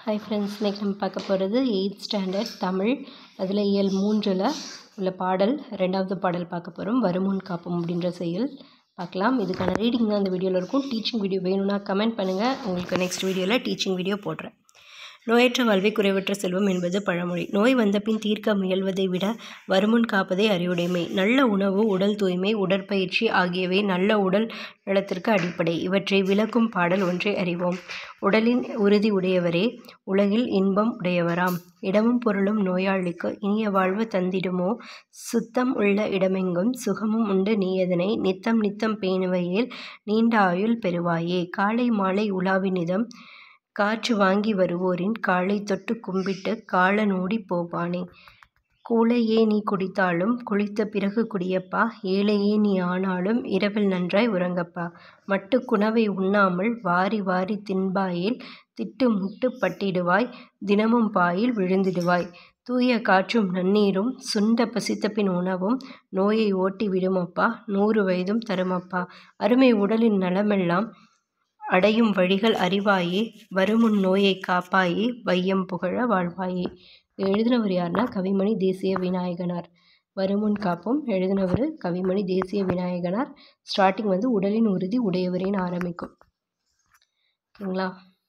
hi friends இன்றைக்கி நம்ம பார்க்க போகிறது எயித் ஸ்டாண்டர்ட் தமிழ் அதில் இயல் மூன்றில் உள்ள பாடல் ரெண்டாவது பாடல் பார்க்க போகிறோம் வருமுன் காப்போம் அப்படின்ற செயல் பார்க்கலாம் இதுக்கான ரீடிங் தான் இந்த வீடியோவில் இருக்கும் டீச்சிங் வீடியோ வேணும்னா கமெண்ட் பண்ணுங்கள் உங்களுக்கு நெக்ஸ்ட் வீடியோவில் டீச்சிங் வீடியோ போடுறேன் நோயற்ற வாழ்வை குறைவற்ற செல்வம் என்பது பழமொழி நோய் வந்த பின் தீர்க்க முயல்வதை விட வருமுன் காப்பதே அறிவுடைமை நல்ல உணவு உடல் தூய்மை உடற்பயிற்சி ஆகியவை நல்ல உடல் நலத்திற்கு அடிப்படை இவற்றை விளக்கும் பாடல் ஒன்றை அறிவோம் உடலின் உறுதி உடையவரே உலகில் இன்பம் உடையவராம் இடமும் பொருளும் நோயாளிக்கு இனிய வாழ்வு தந்திடுமோ சுத்தம் உள்ள இடமெங்கும் சுகமும் உண்டு நீயதனை நித்தம் நித்தம் பேணுவையில் நீண்ட ஆயுள் பெறுவாயே காலை மாலை உலாவினிதம் காற்று வாங்கி வருவோரின் காலை தொட்டு கும்பிட்டு காலனோடி போவானே கூழையே நீ குடித்தாலும் குளித்த பிறகு குடியப்பா ஏழையே நீ ஆனாலும் இரவில் நன்றாய் உறங்கப்பா மட்டு குணவை உண்ணாமல் வாரி வாரி தின்பாயில் திட்டு முட்டு பட்டிடுவாய் தினமும் பாயில் விழுந்திடுவாய் தூய காற்றும் நன்னீரும் சுண்ட பசித்தபின் உணவும் நோயை ஓட்டி விடுமப்பா நூறு வயதும் தருமப்பா அருமை உடலின் நலமெல்லாம் அடையும் வழிகள் அறிவாயே வருமுன் நோயை காப்பாயே வையம் புகழ வாழ்வாயே எழுதினவர் யாருன்னா கவிமணி தேசிய விநாயகனார் வருமுன் காப்போம் எழுதினவர் கவிமணி தேசிய விநாயகனார் ஸ்டார்டிங் வந்து உடலின் உறுதி உடையவரேன்னு ஆரம்பிக்கும் ஓகேங்களா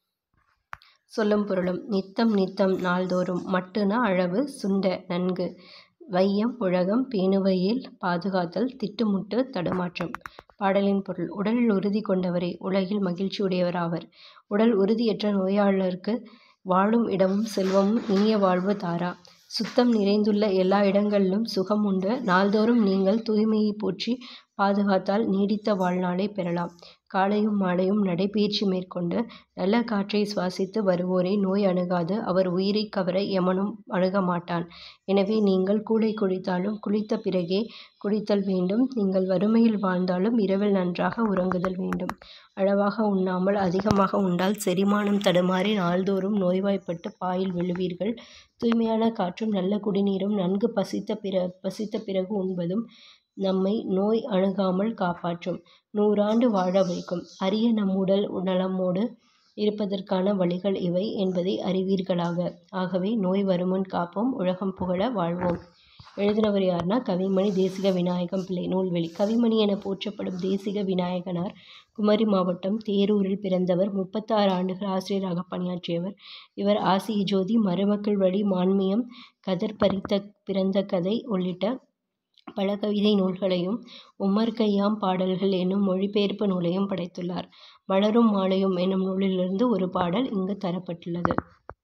சொல்லும் பொருளும் நித்தம் நித்தம் நாள்தோறும் மட்டுனா அளவு சுண்ட நன்கு வையம் உலகம் பேணுவையில் பாதுகாத்தல் திட்டுமுட்டு தடுமாற்றம் பாடலின் பொருள் உடலில் உறுதி கொண்டவரே உலகில் மகிழ்ச்சி உடையவராவர் உடல் உறுதியற்ற நோயாளருக்கு வாழும் இடமும் செல்வமும் இனிய வாழ்வு தாரா சுத்தம் நிறைந்துள்ள எல்லா இடங்களிலும் சுகம் உண்டு நாள்தோறும் நீங்கள் தூய்மையை போற்றி பாதுகாத்தால் நீடித்த வாழ்நாளை பெறலாம் காலையும் மாலையும் நடைபயிற்சி மேற்கொண்டு நல்ல காற்றை சுவாசித்து வருவோரை நோய் அணுகாது அவர் உயிரை கவர எமனும் அணுக மாட்டான் எனவே நீங்கள் கூழை குடித்தாலும் குளித்த பிறகே குடித்தல் வேண்டும் நீங்கள் வறுமையில் வாழ்ந்தாலும் இரவில் நன்றாக உறங்குதல் வேண்டும் அளவாக உண்ணாமல் அதிகமாக உண்டால் செரிமானம் தடுமாறி நாள்தோறும் நோய்வாய்ப்பட்டு பாயில் விழுவீர்கள் தூய்மையான காற்றும் நல்ல குடிநீரும் நன்கு பசித்த பிற பசித்த பிறகு உண்பதும் நம்மை நோய் அணுகாமல் காப்பாற்றும் நூறாண்டு வாழ வைக்கும் அரிய நம் உடல் நலமோடு இருப்பதற்கான வழிகள் இவை என்பதை அறிவீர்களாக ஆகவே நோய் வருமுன் காப்போம் உலகம் புகழ வாழ்வோம் எழுதினவர் யார்னா கவிமணி தேசிக விநாயகம் பிள்ளை நூல்வெளி கவிமணி என போற்றப்படும் தேசிக விநாயகனார் குமரி மாவட்டம் தேரூரில் பிறந்தவர் முப்பத்தாறு ஆண்டுகள் ஆசிரியராக பணியாற்றியவர் இவர் ஆசிய ஜோதி மருமக்கள் வழி மான்மியம் கதர் பறித்த பிறந்த கதை உள்ளிட்ட பல கவிதை நூல்களையும் உமர் கையாம் பாடல்கள் என்னும் மொழிபெயர்ப்பு நூலையும் படைத்துள்ளார் மலரும் மாலையும் என்னும் நூலிலிருந்து ஒரு பாடல் இங்கு தரப்பட்டுள்ளது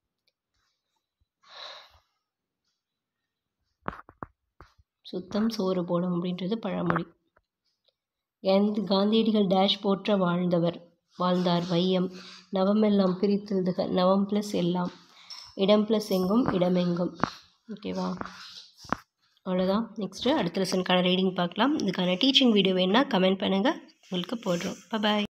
சுத்தம் சோறு போடும் அப்படின்றது பழமொழி காந்தியடிகள் டேஷ் போற்ற வாழ்ந்தவர் வாழ்ந்தார் வையம் நவமெல்லாம் பிரித்தெழுதுக நவம் ப்ளஸ் எல்லாம் இடம் ப்ளஸ் எங்கும் இடமெங்கும் ஓகேவா அவ்வளோதான் நெக்ஸ்ட்டு அடுத்த லெசனுக்கான ரீடிங் பார்க்கலாம் இதுக்கான டீச்சிங் வீடியோ வேணுன்னா கமெண்ட் பண்ணுங்கள் உங்களுக்கு போடுறோம் பாய்